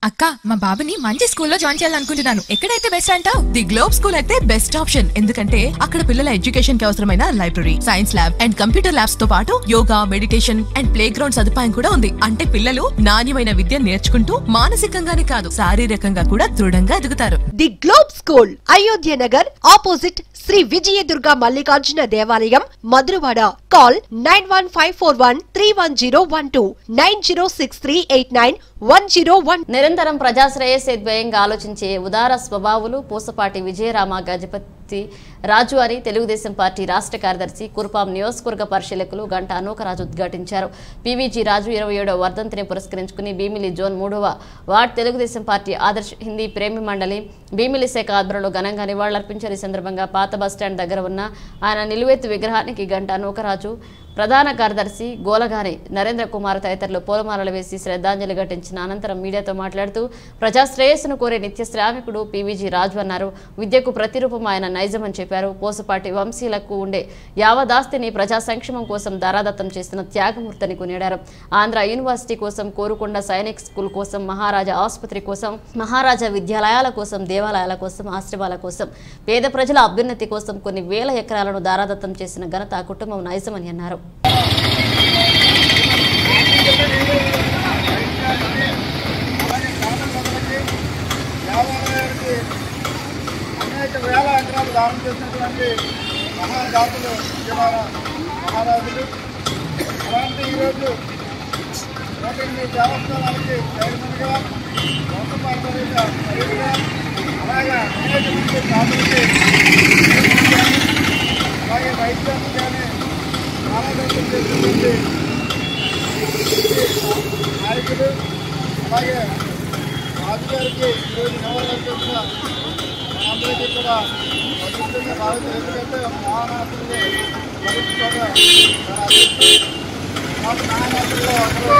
అక్క మా బాబుని మంచి స్కూల్లో జాయిన్ చేయాలనుకుంటున్నాను ఎక్కడైతే బెస్ట్ అంటావు ది గ్లోబ్ స్కూల్ అయితే బెస్ట్ ఆప్షన్ ఎందుకంటే అక్కడ పిల్లల ఎడ్యుకేషన్ కి అవసరమైన library science lab and computer labs తో పాటు yoga meditation and play ground సదుపాయం కూడా ఉంది అంటే పిల్లలు నాణ్యమైన విద్య నేర్చుకుంటూ మానసికంగానే కాదు శారీరకంగా కూడా దృఢంగా ఎదుగుతారు the Globe School Ayodhya Nagar opposite Shri Vijayadurga Mallikarjuna దేవాలయం Madhurawada call nine one five four one three one zero one two nine zero six three eight nine one zero one నిరంతరం ప్రజాశ్రేయస్సే ధ్యేయంగా ఆలోచించే ఉదార స్వభావులు పూసపాటి విజయరామ గజపతి రాజు అని తెలుగుదేశం పార్టీ రాష్ట్ర కార్యదర్శి కురుపాం నియోజకవర్గ పరిశీలకులు గంట అనూకరాజు ఉద్ఘాటించారు పీవీజీ రాజు ఇరవై ఏడవ వర్ధంతిని పురస్కరించుకుని భీమిలి జోన్ మూడవ వార్డ్ తెలుగుదేశం పార్టీ ఆదర్శ హిందీ ప్రేమి మండలి భీమిలి శాఖ ఆధ్వర్యంలో ఘనంగా నివాళులర్పించారు ఈ సందర్భంగా పాత బస్టాండ్ దగ్గర ఉన్న ఆయన నిలువెత్తు విగ్రహానికి గంట అనూకరాజు ప్రధాన కార్యదర్శి గోలగాని నరేంద్ర కుమార్ తదితరులు పూలమాలలు వేసి శ్రద్ధాంజలి ఘటించిన అనంతరం మీడియాతో మాట్లాడుతూ ప్రజా శ్రేయస్సును కోరే నిత్య శ్రామికుడు పీవీజీ రాజు అన్నారు విద్యకు ప్రతిరూపం ఆయన నైజమని చెప్పారు పోసపాటి వంశీలకు ఉండే యావదాస్తిని ప్రజా సంక్షేమం కోసం దారాదత్తం చేసిన త్యాగమూర్తిని కొనియాడారు ఆంధ్ర యూనివర్సిటీ కోసం కోరుకొండ సైనిక్ స్కూల్ కోసం మహారాజా ఆసుపత్రి కోసం మహారాజా విద్యాలయాల కోసం దేవాలయాల కోసం ఆశ్రమాల కోసం పేద ప్రజల అభ్యున్నతి కోసం కొన్ని వేల ఎకరాలను దారాదత్తం చేసిన ఘనత ఆ కుటుంబం నైజమని అన్నారు దేవాలయానికి అనేక వేల ఎకరాలు దానం చేసినటువంటి మహాజాతులు విజయవాడ మహారాజులు అలాంటి ఈరోజు నూట ఎనిమిది దేవస్థానాలకి చైర్మన్గా వంశపారంపర్యంగా చైర్మన్గా అలాగే అనేక మంది జాతులకి అలాగే వైద్యాన్ని కానీ ఆరాధన చేసినటువంటి నాయకులు అలాగే రాజుగారికి ఈరోజు నివాళులర్పించిన అందరికీ కూడా అదృష్టంగా భావించారు ఎందుకంటే మహానాథులు భరించుకోగా చాలా అదృష్టం మాకు మహానాథుల్లో అందరూ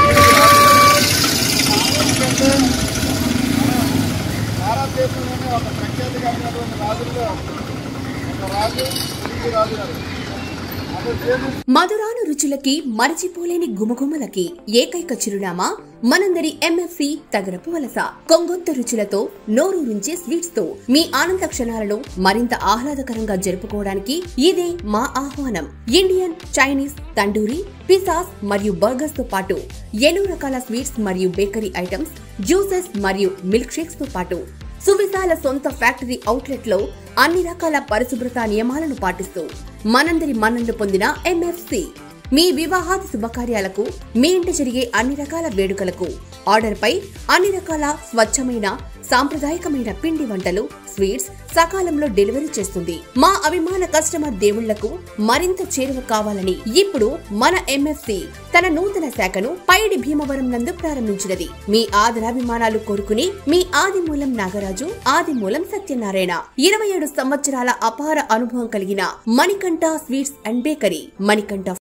ఎందుకంటే మన భారతదేశంలోనే ఒక ప్రఖ్యాతిగామైనటువంటి రాజుల్లో ఒక రాజు ఈ రాజు గారు అతను చేసిన మధురాను రుచులకి మరచిపోలేని గుమగుమలకి ఏకైక చిరునామా మనందరి ఎంఎఫ్సి తగరపు వలస కొంగొత్త రుచులతో నోరూరించే స్వీట్స్ తో మీ ఆనంద క్షణాలను మరింత ఆహ్లాదకరంగా జరుపుకోవడానికి ఇదే మా ఆహ్వానం ఇండియన్ చైనీస్ తండూరి పిసాస్ మరియు బర్గర్స్ తో పాటు ఎన్నో రకాల స్వీట్స్ మరియు బేకరీ ఐటమ్స్ జ్యూసెస్ మరియు మిల్క్ షేక్స్ తో పాటు సువిశాల సొంత ఫ్యాక్టరీ అవుట్లెట్ లో అన్ని రకాల పరిశుభ్రత నియమాలను పాటిస్తూ మనందరి మన్ననలు పొందిన ఎంఎఫ్సి మీ వివాహాది శుభకార్యాలకు మీ ఇంట జరిగే అన్ని రకాల వేడుకలకు ఆర్డర్ పై అన్ని రకాల స్వచ్ఛమైన సాంప్రదాయకమైన పిండి వంటలు స్వీట్స్ సకాలంలో డెలివరీ చేస్తుంది మా అభిమాన కస్టమర్ దేవుళ్లకు మరింత చేరువ కావాలని ఇప్పుడు మన ఎంఎఫ్సి తన నూతన శాఖను పైడి భీమవరం నందు ప్రారంభించినది మీ ఆదరాభిమానాలు కోరుకుని మీ ఆదిమూలం నాగరాజు ఆదిమూలం సత్యనారాయణ ఇరవై ఏడు సంవత్సరాల అపార అనుభవం కలిగిన Manikanta sweets and bakery Manikanta